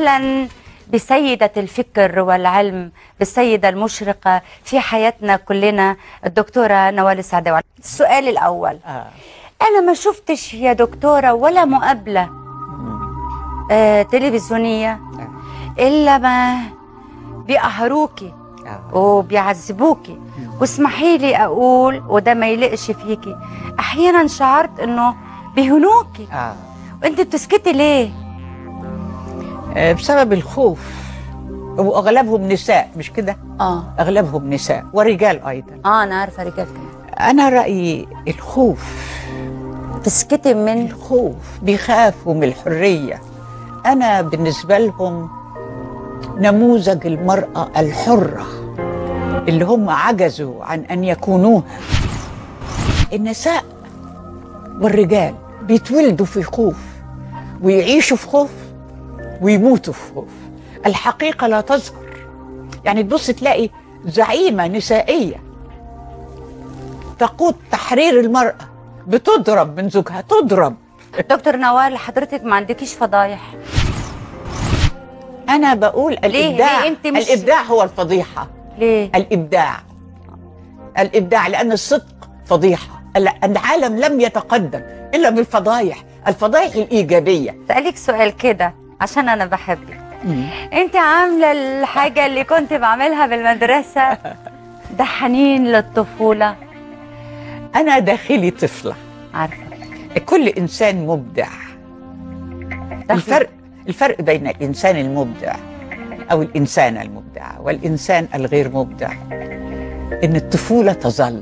اهلا بسيدة الفكر والعلم بالسيدة المشرقة في حياتنا كلنا الدكتورة نوال السعداوي السؤال الأول آه. أنا ما شفتش يا دكتورة ولا مقابلة آه تلفزيونية إلا ما بيقهروكي آه. وبيعذبوكي واسمحي لي أقول وده ما يلقش فيكي أحيانا شعرت إنه بيهنوكي آه. وأنت بتسكتي ليه؟ آه، بسبب الخوف واغلبهم نساء مش كده آه اغلبهم نساء ورجال ايضا آه أنا عارفة رجال كمان انا رايي الخوف تسكتي من الخوف بيخافوا من الحريه انا بالنسبه لهم نموذج المراه الحره اللي هم عجزوا عن ان يكونوها النساء والرجال بيتولدوا في خوف ويعيشوا في خوف ويموتوا في خوف الحقيقه لا تظهر يعني تبص تلاقي زعيمه نسائيه تقود تحرير المراه بتضرب من زوجها تضرب دكتور نوال حضرتك ما عندكيش فضايح انا بقول الابداع ليه أنت مش- الابداع هو الفضيحه ليه؟ الابداع الابداع لان الصدق فضيحه ال- العالم لم يتقدم الا بالفضايح الفضايح الايجابيه اسالك سؤال كده عشان انا بحبك انت عامله الحاجه اللي كنت بعملها بالمدرسه ده حنين للطفوله انا داخلي طفله عارفه كل انسان مبدع داخلي- الفرق الفرق بين الانسان المبدع او الانسانه المبدعه والانسان الغير مبدع ان الطفوله تظل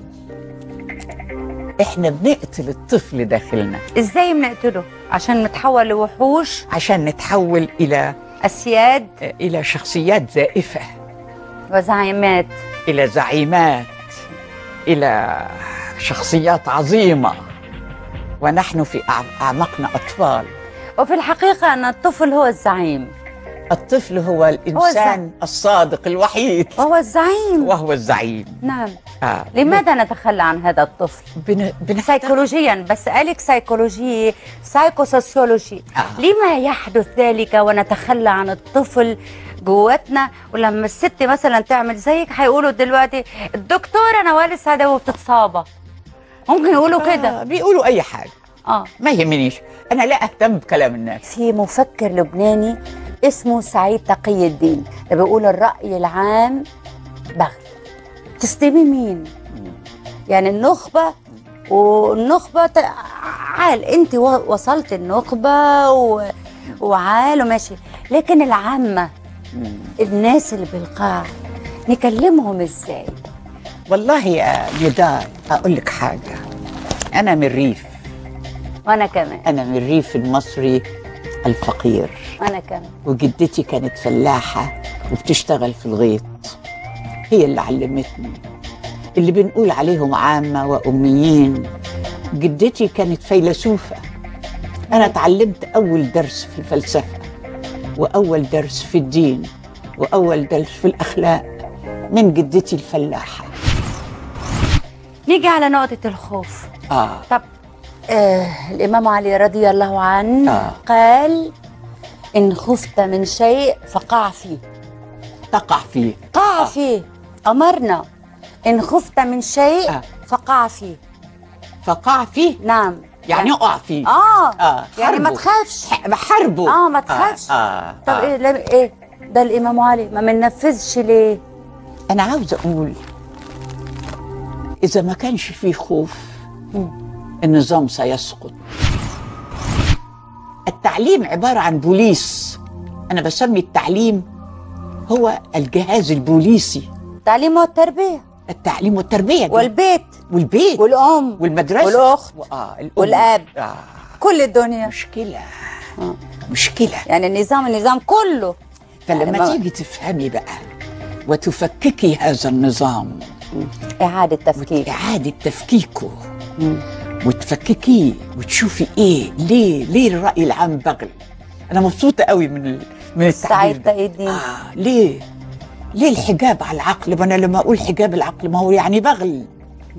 احنا بنقتل الطفل داخلنا ازاي بنقتله عشان نتحول لوحوش عشان نتحول الى اسياد الى شخصيات زائفه وزعيمات الى زعيمات الى شخصيات عظيمه ونحن في أع- اعماقنا اطفال وفي الحقيقه ان الطفل هو الزعيم الطفل هو الانسان الصادق الوحيد وهو الزعيم وهو الزعيم نعم آه. لماذا نتخلى عن هذا الطفل بن... بنحتاج سيكولوجيا بس قالك سيكولوجي سايكوسوسيولوجي آه. لما يحدث ذلك ونتخلى عن الطفل جواتنا ولما الست مثلا تعمل زيك هيقولوا دلوقتي الدكتوره نوال السعداوي بتتصابى ممكن يقولوا كده آه. بيقولوا اي حاجه اه ما يهمنيش انا لا اهتم بكلام الناس في مفكر لبناني اسمه سعيد تقي الدين ده بيقول الرأي العام بغي تسلمي مين يعني النخبة والنخبة ت- عال انت و- وصلت النخبة و... وعال وماشي لكن العامة الناس اللي بالقاع نكلمهم ازاي والله يا نداء اقول لك حاجه انا من الريف وانا كمان انا من الريف المصري الفقير وانا كمان وجدتي كانت فلاحة وبتشتغل في الغيط هي اللي علمتني اللي بنقول عليهم عامة وأميين جدتي كانت فيلسوفة أنا اتعلمت أول درس في الفلسفة وأول درس في الدين وأول درس في الأخلاق من جدتي الفلاحة نيجي على نقطة الخوف آه طب آه الإمام علي رضي الله عنه آه. قال إن خفت من شيء فقع فيه تقع فيه قع آه. فيه أمرنا إن خفت من شيء آه. فقع فيه فقع فيه نعم يعني اقع فيه آه, آه، يعني ما حاربه. تخافش ح- بحاربه آه ما تخافش آه. آه. طب آه. إيه لم إيه ده الإمام علي ما بننفذش ليه أنا عاوزة أقول إذا ما كانش فيه خوف النظام سيسقط التعليم عبارة عن بوليس أنا بسمي التعليم هو الجهاز البوليسي التعليم والتربية التعليم والتربية دي. والبيت والبيت والأم والمدرسة والأخت و- آه الأم. والأب. آه. كل الدنيا مشكلة مشكلة يعني النظام النظام كله يعني فلما ما- تيجي تفهمي بقى وتفككي هذا النظام إعادة تفكير إعادة تفكيكه وتفككيه وتشوفي إيه ليه ليه الرأي العام بغل أنا مبسوطة قوي من ال- من التعبير سعيد ده تقي الدين آه ليه ليه الحجاب على العقل ما أنا لما أقول حجاب العقل ما هو يعني بغل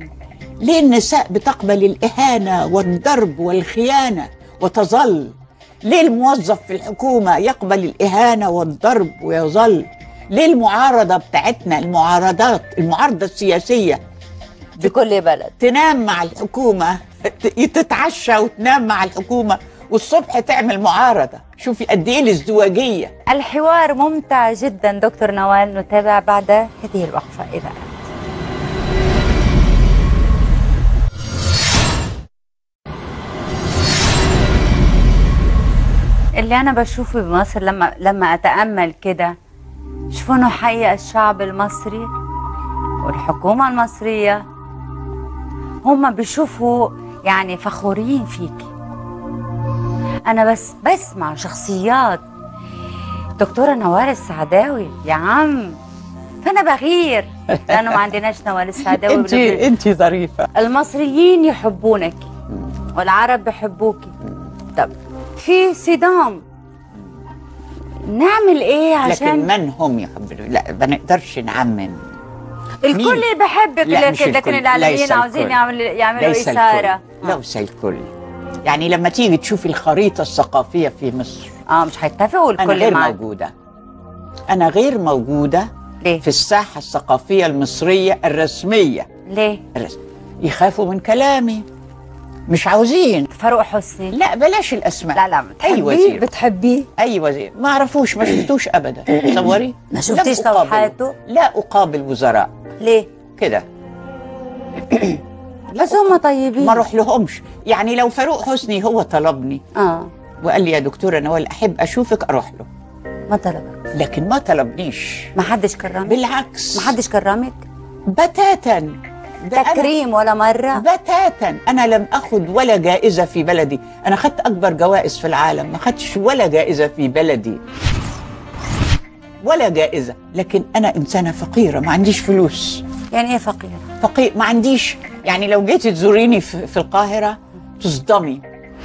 ليه النساء بتقبل الإهانة والضرب والخيانة وتظل ليه الموظف في الحكومة يقبل الإهانة والضرب ويظل ليه المعارضة بتاعتنا المعارضات المعارضة السياسية في كل بلد تنام مع الحكومة ت- تتعشى وتنام مع الحكومة والصبح تعمل معارضة شوفي قد ايه الازدواجية الحوار ممتع جدا دكتور نوال نتابع بعد هذه الوقفة إذا اللي أنا بشوفه بمصر لما لما أتأمل كده شوفوا إنه حقيقة الشعب المصري والحكومة المصرية هم بيشوفوا يعني فخورين فيكي أنا بس بسمع شخصيات دكتورة نوال السعداوي يا عم فأنا بغير لأنه ما عندناش نوال السعداوي انت بلبنان. انت ظريفة المصريين يحبونك والعرب بيحبوك طب في صدام نعمل ايه لكن عشان من هم يحبوا لا ما نقدرش نعمم الكل مين؟ بحبك لا، مش لكن لكن الكل. ليس الاعلاميين عاوزين الكل. يعملوا يعملوا ليس اثاره الكل ليس الكل يعني لما تيجي تشوفي الخريطة الثقافية في مصر اه مش هيتفقوا أنا الكل غير معاك موجودة أنا غير موجودة ليه في الساحة الثقافية المصرية الرسمية ليه الرس- يخافوا من كلامي مش عاوزين فاروق حسني لا بلاش الأسماء لا لا أي بتحبيه وزير بتحبيه أي وزير ما أعرفوش ما شفتوش أبدا تصوري ما شفتيش لم أقابل- لوحاته؟ لا أقابل وزراء ليه كده بس هم طيبين ما اروح لهمش يعني لو فاروق حسني هو طلبني اه وقال لي يا دكتوره نوال احب اشوفك اروح له ما طلبك لكن ما طلبنيش ما حدش كرمك بالعكس ما حدش كرمك بتاتا ده أنا- تكريم ولا مره بتاتا انا لم اخذ ولا جائزه في بلدي انا اخذت اكبر جوائز في العالم ما اخذتش ولا جائزه في بلدي ولا جائزه لكن انا انسانه فقيره ما عنديش فلوس يعني ايه فقيره فقير ما عنديش يعني لو جيتي تزوريني في, في القاهرة تصدمي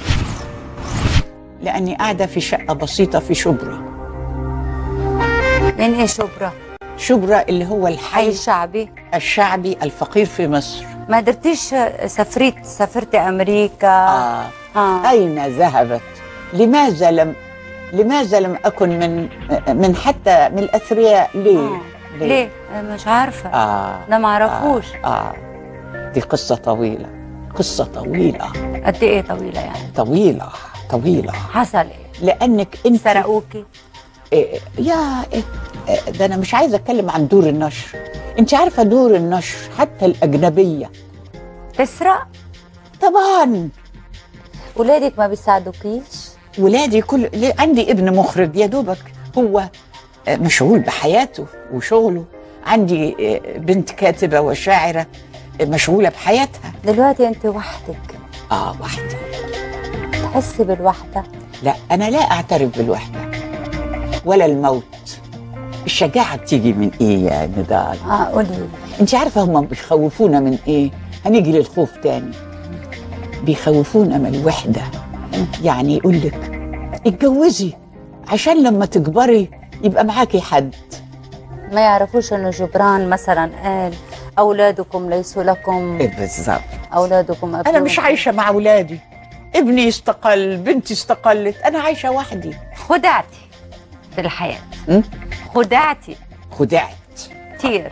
لأني قاعدة في شقة بسيطة في شبرا يعني ايه شبرا شبرا اللي هو حي الحي شعبي الشعبي الفقير في مصر ما قدرتيش سافرت سافرت امريكا آه. آه. أين ذهبت لماذا لم لماذا لم أكن من من حتى من الأثرياء ليه آه. ليه أنا مش عارفه آه. انا ما اعرفوش آه. آه. دي قصة طويلة قصة طويلة قد ايه طويله يعني طويلة طويلة حصل ايه لأنك أنت سرقوكي إيه يا إيه إيه ده انا مش عايزه اتكلم عن دور النشر انت عارفه دور النشر حتى الاجنبيه تسرق طبعا ولادك ما بيساعدوكيش ولادي كل ليه- عندي ابن مخرج يا دوبك هو آه، مشغول بحياته وشغله عندي آه، بنت كاتبه وشاعره آه، مشغوله بحياتها دلوقتي انت وحدك اه وحدي تحسي بالوحده لا انا لا اعترف بالوحده ولا الموت الشجاعه بتيجي من ايه يا نضال اه قولي لي. انت عارفه هم بيخوفونا من ايه هنيجي للخوف تاني بيخوفونا من الوحده يعني يقول لك اتجوزي عشان لما تكبري يبقى معاكي حد ما يعرفوش انه جبران مثلا قال اولادكم ليسوا لكم إيه بالظبط اولادكم انا مش عايشه مع اولادي ابني استقل بنتي استقلت انا عايشه وحدي خدعتي في الحياه م? خدعتي خدعت كتير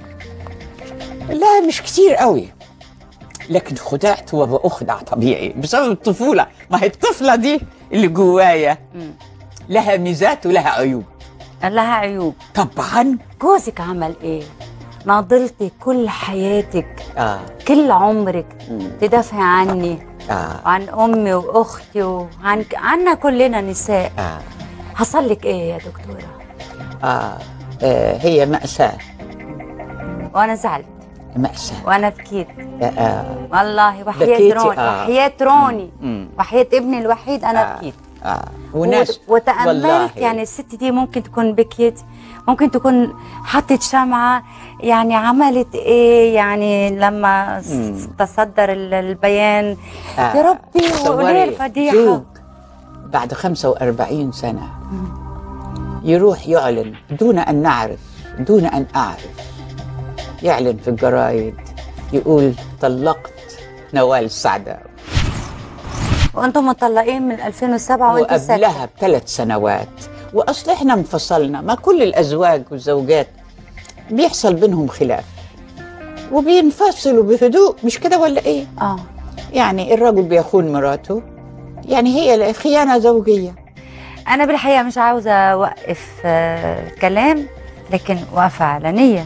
لا مش كتير قوي لكن خدعت وبأخدع طبيعي بسبب الطفولة ما هي الطفلة دي اللي جوايا مم. لها ميزات ولها عيوب لها عيوب طبعا جوزك عمل ايه ناضلتي كل حياتك آه كل عمرك مم. تدافعي عني آه وعن امي واختي وعن عنا كلنا نساء آه حصل لك ايه يا دكتوره آه, آه هي مأساة وانا زعلت مأساة وانا بكيت آه آه والله وحياة بكيتي، روني آه. وحياة روني مم. وحياة ابني الوحيد انا آه. بكيت آه وناس وت- وتأملت والله. يعني الست دي ممكن تكون بكيت ممكن تكون حطت شمعة يعني عملت ايه يعني لما س- مم. تصدر ال- البيان آه. يا ربي تصوري وليه الفضيحة زوج بعد 45 سنة يروح يعلن دون أن نعرف دون أن أعرف يعلن في الجرايد يقول طلقت نوال السعداوي وانتم مطلقين من 2007 وانتم ساكتة وقبلها بثلاث سنوات واصل احنا انفصلنا ما كل الازواج والزوجات بيحصل بينهم خلاف وبينفصلوا بهدوء مش كده ولا ايه اه يعني الرجل بيخون مراته يعني هي خيانه زوجيه انا بالحقيقه مش عاوزه اوقف آه، الكلام لكن وقفه علنيه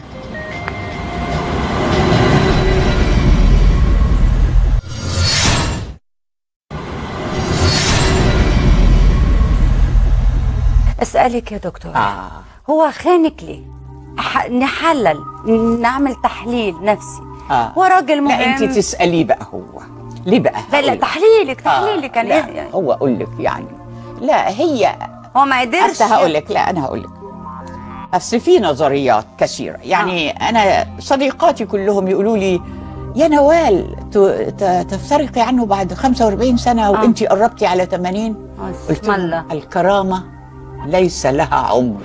اسالك يا دكتور اه هو خانك ليه ح- نحلل نعمل تحليل نفسي اه هو راجل مهم لا انت تساليه بقى هو ليه بقى لا لا هقولك. تحليلك آه، تحليلك كان لا ايه يعني هو اقول لك يعني لا هي هو ما قدرش حتى هقول لك لا انا هقول لك اصل في نظريات كثيره يعني انا صديقاتي كلهم يقولوا لي يا نوال ت- ت- تفترقي عنه بعد 45 سنه وانت قربتي على 80 قلت بسم الله لهم الكرامه ليس لها عمر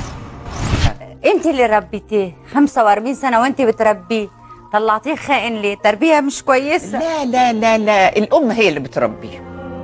انت اللي ربيتيه 45 سنه وانت بتربيه طلعتيه خائن ليه تربيه مش كويسه لا لا لا لا الام هي اللي بتربيه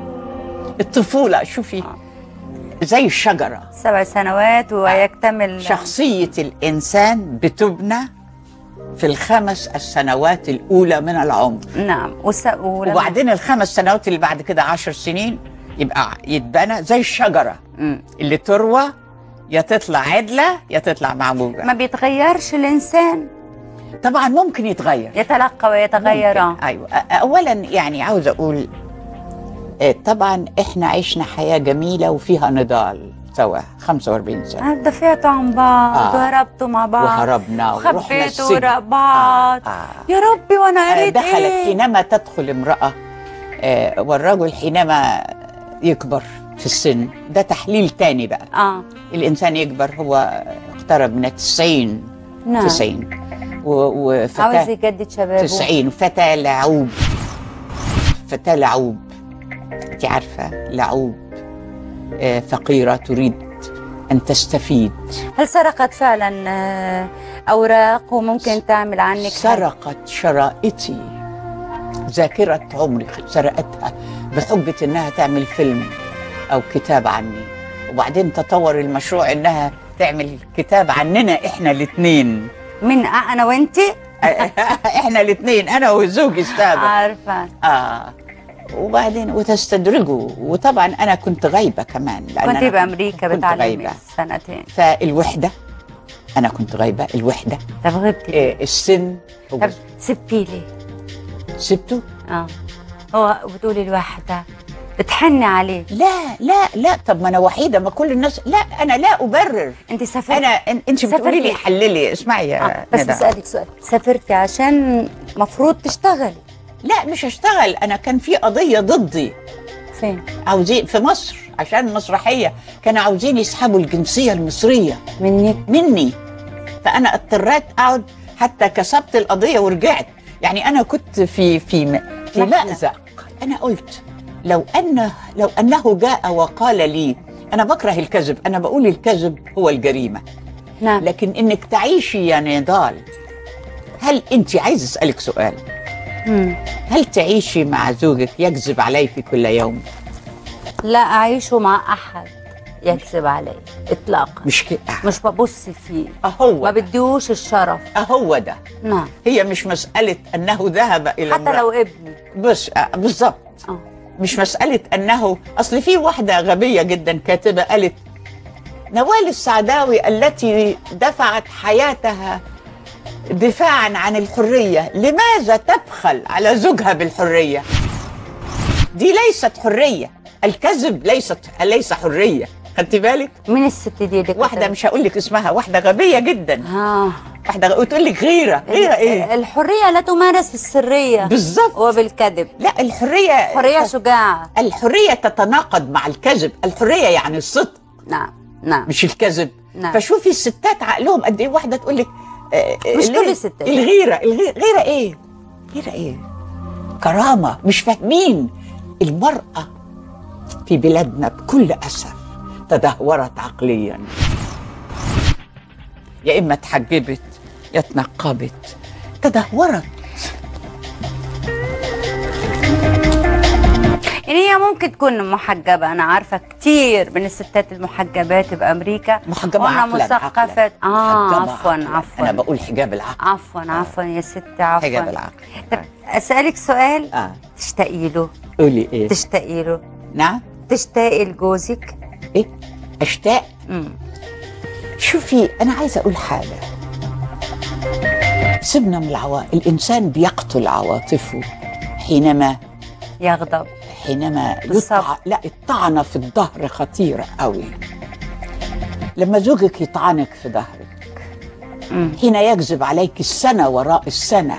الطفوله شوفي زي الشجره سبع سنوات ويكتمل شخصيه الانسان بتبنى في الخمس السنوات الاولى من العمر نعم وس... ولما... وبعدين الخمس سنوات اللي بعد كده عشر سنين يبقى يتبنى زي الشجرة مم. اللي تروى يا تطلع عدلة يا تطلع معوجة ما بيتغيرش الانسان طبعا ممكن يتغير يتلقى ويتغير ممكن. أيوة أ- أولا يعني عاوز أقول آه، طبعا إحنا عشنا حياة جميلة وفيها نضال سوا 45 سنة دفعتوا عن بعض آه. وهربتوا مع بعض وهربنا ورحنا وخبيتوا السجن وراء بعض آه، آه. يا ربي وانا آه، قريت دخلت ايه حينما تدخل امرأة آه، والرجل حينما يكبر في السن ده تحليل تاني بقى اه الإنسان يكبر هو اقترب من التسعين نعم تسعين و- عاوز وفتاة يجدد شبابه تسعين فتاة لعوب فتاة لعوب انت عارفة لعوب آه، فقيرة تريد أن تستفيد هل سرقت فعلا آه، اوراق وممكن تعمل عنك حاجة؟ سرقت شرائطي ذاكرة عمري سرقتها بحجة إنها تعمل فيلم أو كتاب عني وبعدين تطور المشروع إنها تعمل كتاب عننا إحنا الاتنين من آه، انا وانت إحنا الاتنين أنا وزوجي السابق عارفه آه وبعدين وتستدرجوا وطبعا أنا كنت غايبة كمان لأن كنت أنا بامريكا كنت بتعلمي غايبة سنتين فالوحدة أنا كنت غايبة الوحدة طب غبتي ليه؟ آه، السن هو طب سبتي ليه؟ سبته اه هو بتقولي الوحده بتحني عليه لا لا لا طب ما انا وحيده ما كل الناس لا انا لا ابرر انت سافرت انا إن- انت بتقولي لي سافرتي. حللي اسمعي يا آه. بس ندى. بسألك سؤال سافرتي عشان مفروض تشتغلي لا مش هشتغل انا كان في قضيه ضدي فين؟ عاوزين في مصر عشان المسرحيه كانوا عاوزين يسحبوا الجنسيه المصريه منك مني فانا اضطريت اقعد حتى كسبت القضيه ورجعت يعني انا كنت في في م- في لحظة. مأزق انا قلت لو انه لو انه جاء وقال لي انا بكره الكذب انا بقول الكذب هو الجريمه نعم لكن انك تعيشي يا نضال هل انت عايز اسالك سؤال مم. هل تعيشي مع زوجك يكذب عليك كل يوم لا أعيش مع أحد يكذب علي إطلاقا مش كده مش ببص فيه اهو ما بديهوش الشرف اهو ده نعم هي مش مساله انه ذهب الى حتى امرأة. لو ابني بس آه، بالظبط اه مش مسألة أنه أصل في واحدة غبية جدا كاتبة قالت نوال السعداوي التي دفعت حياتها دفاعا عن الحرية لماذا تبخل على زوجها بالحرية دي ليست حرية الكذب ليست ليس حرية خدتي بالك مين الست دي اللي واحدة كتبت؟ مش هقول لك اسمها واحدة غبية جدا اه واحدة غ- وتقول لك غيرة غيرة ايه الحرية لا تمارس في السرية بالظبط وبالكذب لا الحرية حرية شجاعة الحرية تتناقض مع الكذب الحرية يعني الصدق نعم نعم مش الكذب نعم. فشوفي الستات عقلهم قد ايه واحده تقول لك آه، آه، مش ليه؟ كل الستات. الغيره الغيره غيره ايه غيره ايه كرامه مش فاهمين المراه في بلادنا بكل اسف تدهورت عقليا يا اما اتحجبت يا اتنقبت تدهورت يعني هي ممكن تكون محجبة أنا عارفة كتير من الستات المحجبات بأمريكا محجبة وأنا عقلاً، مثقفة عقلاً. آه محجبة عفوا عقلاً. عفوا انا بقول حجاب العقل عفوا عفوا يا ستي عفوا حجاب العقل طب أسألك سؤال اه تشتاقي له قولي ايه تشتاقي له نعم تشتاقي لجوزك ايه اشتاق مم. شوفي انا عايزه اقول حاجه سيبنا من العواطف الانسان بيقتل عواطفه حينما يغضب حينما بالصبر. يطع... لا الطعنه في الظهر خطيره قوي لما زوجك يطعنك في ظهرك مم. حين يكذب عليك السنه وراء السنه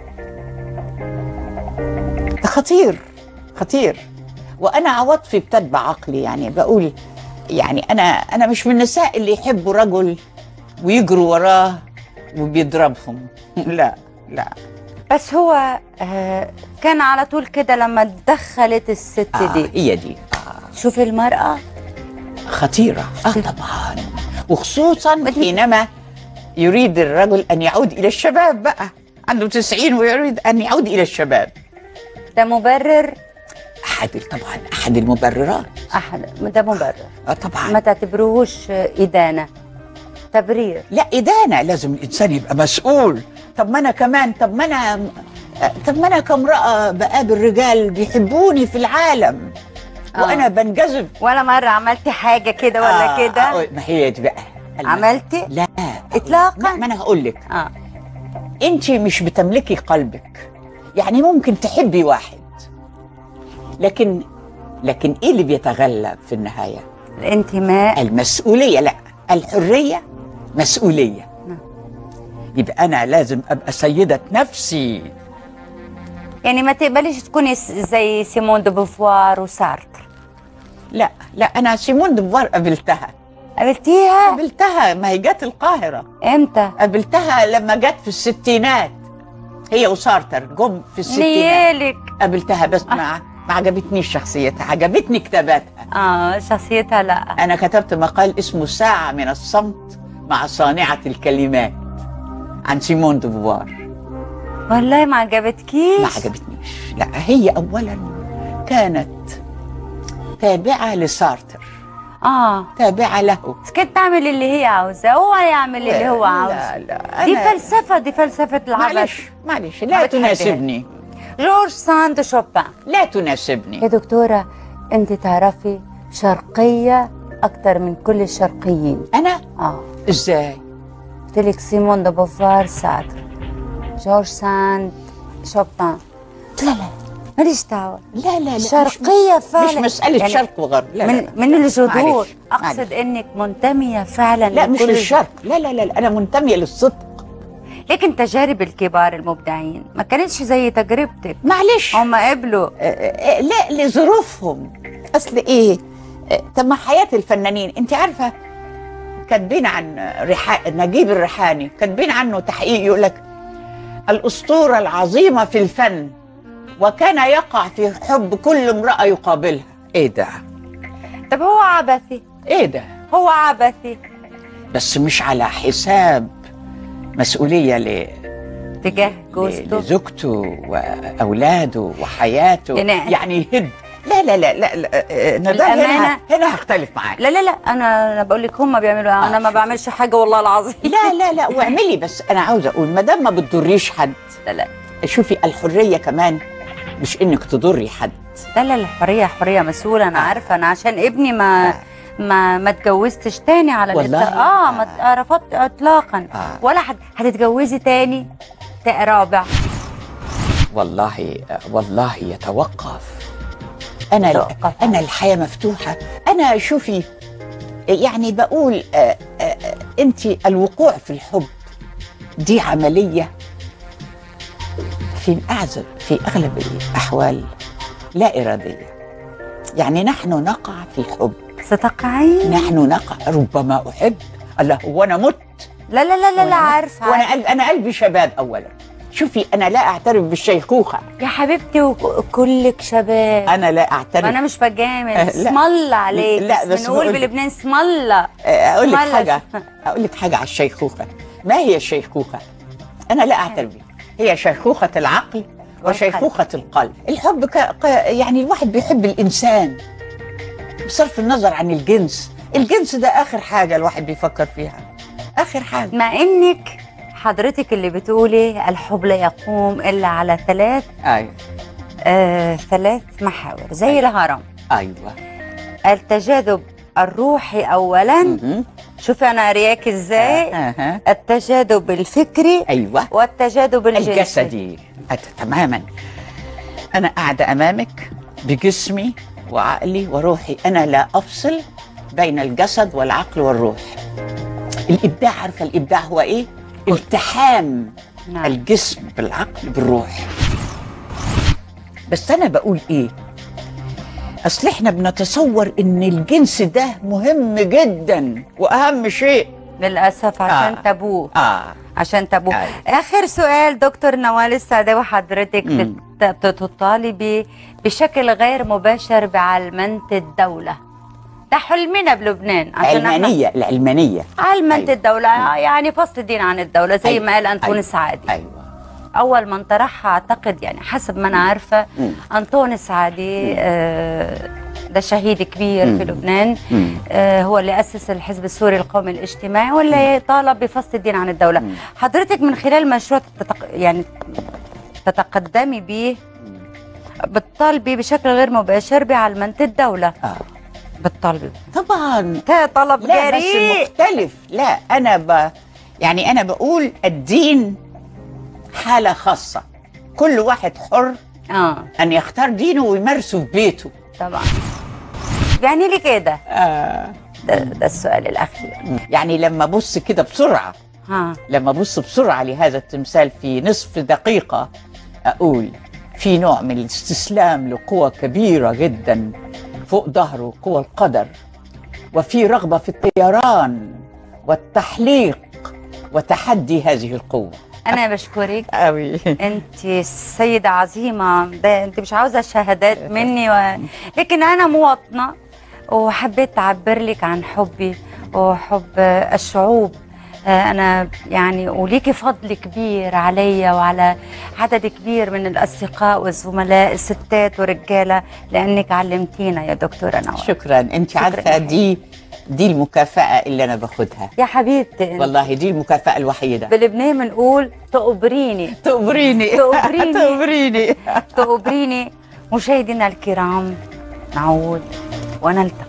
ده خطير خطير وانا عواطفي بتتبع عقلي يعني بقول يعني انا انا مش من النساء اللي يحبوا رجل ويجروا وراه وبيضربهم لا لا بس هو آه كان على طول كده لما دخلت الست آه دي هي دي آه شوف المرأة خطيرة اه طبعا وخصوصا حينما يريد الرجل ان يعود الى الشباب بقى عنده 90 ويريد ان يعود الى الشباب ده مبرر احد طبعا احد المبررات أحد ده مبرر اه طبعا ما تعتبروهوش إدانة تبرير لا إدانة لازم الإنسان يبقى مسؤول طب ما أنا كمان طب ما أنا طب ما أنا كامرأة بقابل رجال بيحبوني في العالم آه. وأنا بنجذب ولا مرة عملتي حاجة كده ولا آه، كده آه، ما هي دي بقى عملتي لا إطلاقاً؟ لا، ما أنا هقول لك اه أنت مش بتملكي قلبك يعني ممكن تحبي واحد لكن لكن إيه اللي بيتغلب في النهاية الانتماء المسؤولية لا الحرية مسؤولية نعم. يبقى أنا لازم أبقى سيدة نفسي يعني ما تقبليش تكوني س- زي سيمون دو بوفوار وسارتر لا لا أنا سيمون ديفوار قابلتها قابلتيها قابلتها ما هي جت القاهرة امتى قابلتها لما جت في الستينات هي وسارتر جم في الستينات نيالك قابلتها بس ما ما عجبتنيش شخصيتها عجبتني كتاباتها اه شخصيتها لا أنا كتبت مقال اسمه ساعة من الصمت مع صانعة الكلمات عن سيمون ديفوار والله ما عجبتكيش ما عجبتنيش لا هي اولا كانت تابعه لسارتر اه تابعه له بس كانت تعمل اللي هي عاوزاه هو يعمل اللي هو عاوزه لا لا دي أنا- فلسفة دي فلسفة العبث معلش معلش ما لا بتحبهاش. تناسبني جورج ساند شوبان لا يا تناسبني دكتورة انت تعرفي شرقية اكتر من كل الشرقيين انا اه ازاي قلت لك سيمون دو بوفوار سارتر جورج ساند شوبان لا لا ماليش دعوة لا لا لا شرقية مش, فعلا مش مساله يعني شرق وغرب لا لا من لا. من الجذور معلش، اقصد معلش. انك منتمية فعلا لا مش لكل- للشرق لا لا لا لا، انا منتميه للصدق لكن تجارب الكبار المبدعين ما كانتش زي تجربتك معلش هم قبلوا آه، آه، لا لظروفهم اصل ايه آه، طب ما حياه الفنانين انت عارفه كاتبين عن رحا... نجيب الريحاني كاتبين عنه تحقيق يقول لك الاسطوره العظيمه في الفن وكان يقع في حب كل امراه يقابلها ايه ده طب هو عبثي ايه ده هو عبثي بس مش على حساب مسؤوليه ل... تجاه ل- جوزته لزوجته واولاده وحياته يعني- يعني يهد لا لا لا لا, لا آه، نضال هنا الأمانة- هنا هختلف معاك لا لا لا انا انا بقول لك هم بيعملوا إيه، انا ما شوف. بعملش حاجه والله العظيم لا لا لا واعملي بس انا عاوزه اقول ما دام ما بتضريش حد لا لا شوفي الحريه كمان مش انك تضري حد لا لا الحريه حريه مسؤوله انا آه. عارفه انا عشان ابني ما آه. ما ما اتجوزتش تاني على والله؟ الإطلاق اه ما آه. رفضت اطلاقا آه. ولا حد هتتجوزي تاني تا- رابع والله والله يتوقف انا يتوقف. انا الحياه مفتوحه انا شوفي يعني بقول انت الوقوع في الحب دي عمليه في اعزب في اغلب الاحوال لا اراديه يعني نحن نقع في حب ستقعين نحن نقع ربما احب الله وانا مت لا لا لا لا, لا وأنا مت. عارفه وانا عارفة. قلب انا قلبي شباب اولا شوفي انا لا اعترف بالشيخوخه يا حبيبتي وكلك شباب انا لا اعترف انا مش بجامل آه، لا. اسم الله عليك لا، لا بس بس بنقول بقول- بلبنان اسم الله اقول لك مالك؟ حاجه اقول لك حاجه على الشيخوخه ما هي الشيخوخه انا لا اعترف بها هي شيخوخه العقل وشيخوخة القلب الحب ك... ك... يعني الواحد بيحب الإنسان بصرف النظر عن الجنس الجنس ده آخر حاجة الواحد بيفكر فيها آخر حاجة مع انك حضرتك اللي بتقولي الحب لا يقوم الا على ثلاث أيوة آه ثلاث محاور زي أيوة. الهرم أيوة التجاذب الروحي اولا مهم. شوفي انا قارياك ازاي أها. التجاذب الفكري أيوة والتجاذب الجنسي الجسدي أت- تماما أنا قاعدة أمامك بجسمي وعقلي وروحي أنا لا أفصل بين الجسد والعقل والروح الإبداع عارفة الإبداع هو إيه؟ التحام نعم. الجسم بالعقل بالروح بس أنا بقول إيه؟ أصل إحنا بنتصور إن الجنس ده مهم جدا وأهم شيء للاسف عشان آه. تابوه آه عشان تابوه أيوة. اخر سؤال دكتور نوال السعداوي حضرتك مم. بت- بتطالبي بشكل غير مباشر بعلمنه الدوله ده حلمنا بلبنان عشان احنا علمانية العلمانية علمنه أيوة. الدوله يعني فصل الدين عن الدوله زي أيوة. ما قال انطون أيوة. السعادي أيوة اول من طرحها اعتقد يعني حسب ما انا عارفه مم. انطون السعادي آه، ده شهيد كبير في مم. لبنان مم. آه، هو اللي اسس الحزب السوري القومي الاجتماعي واللي طالب بفصل الدين عن الدوله مم. حضرتك من خلال مشروع تتق... يعني تتقدمي به بتطالبي بشكل غير مباشر بعلمنه الدوله آه. بتطالبي طبعا ده طلب لا بس جريء مختلف لا انا ب... يعني انا بقول الدين حاله خاصه كل واحد حر اه ان يختار دينه ويمارسه في بيته طبعا يعني لي كده آه. ده, ده السؤال الاخير يعني لما ابص كده بسرعه ها لما ابص بسرعه لهذا التمثال في نصف دقيقه اقول في نوع من الاستسلام لقوى كبيره جدا فوق ظهره قوى القدر وفي رغبه في الطيران والتحليق وتحدي هذه القوه انا بشكرك قوي انت سيدة عظيمة ده انت مش عاوزة شهادات مني و... لكن انا مواطنة وحبيت اعبر لك عن حبي وحب الشعوب آه، انا يعني وليكي فضل كبير عليا وعلى عدد كبير من الاصدقاء والزملاء الستات ورجاله لانك علمتينا يا دكتوره نوال شكرا انت شكراً عارفه يا دي دي المكافاه اللي انا باخدها يا حبيبتي انت والله دي المكافاه الوحيده بلبنان بنقول تقبريني تقبريني تقبريني. تقبريني تقبريني مشاهدينا الكرام نعود ونلتقي